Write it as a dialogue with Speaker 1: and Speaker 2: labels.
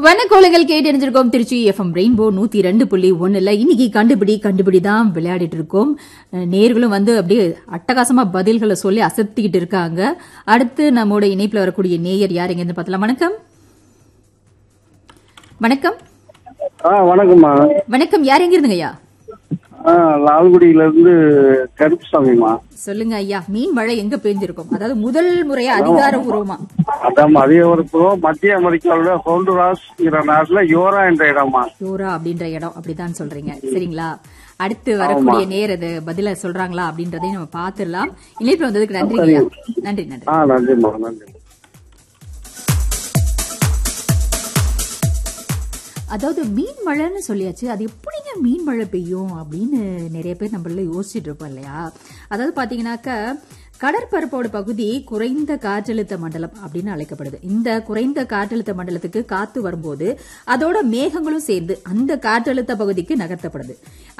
Speaker 1: வனக்கோலங்கள் கேட்டு அறிஞ்சிருக்கோம் Trichy FM rainbow நூத்தி ரெண்டு புள்ளி ஒண்ணுல இன்னைக்கு கண்டுபிடி கண்டுபிடி தான் விளையாடிட்டு இருக்கோம் அஹ் நேர்களும் வந்து அப்படியே அட்டகாசமா பதில்களை சொல்லி அசத்திக்கிட்டு இருக்காங்க அடுத்து நம்மோட இணைப்புல வரக்கூடிய நேயர் யார் எங்க பார்த்தலாம் வணக்கம் வணக்கம்
Speaker 2: ஆ வணக்கம்மா
Speaker 1: வணக்கம் யார் எங்க இருந்துங்க ஐயா
Speaker 2: ஆ லால்குடியில இருந்து கருப்புசாமிம்மா
Speaker 1: சொல்லுங்க ஐயா மீன் மழை எங்க பெய்ஞ்சிருக்கும் அதாவது முதல் முறையா அதிகாரபூர்வமா
Speaker 2: அதான் மதிய வரைக்கும் மத்திய அமெரிக்காவோட ஹோண்டுராஸ்ங்கிற நாட்டுல யோரா என்ற இடமா
Speaker 1: யோரா அப்படின்ற இடம் அப்படிதான் சொல்றீங்க சரிங்களா அடுத்து வரக்கூடிய நேர் அது பதில சொல்றாங்களா அப்படின்றதையும் நம்ம பாத்துடலாம் இணைப்பு வந்ததுக்கு நன்றி ஐயா நன்றி நன்றி
Speaker 2: ஆ நன்றிம்மா நன்றி
Speaker 1: அதாவது மீன் மழைன்னு சொல்லியாச்சு அது எப்படிங்க மீன் மழை பெய்யும் அப்படின்னு நிறைய பேர் நம்மள யோசிச்சுட்டு இருப்போம் இல்லையா அதாவது பாத்தீங்கன்னாக்க கடற்பரப்போட பகுதி குறைந்த காற்றழுத்த மண்டலம் அப்படின்னு அழைக்கப்படுது இந்த குறைந்த காற்றழுத்த மண்டலத்துக்கு காத்து வரும்போது அதோட மேகங்களும் சேர்ந்து அந்த காற்றழுத்த பகுதிக்கு நகர்த்தப்படுது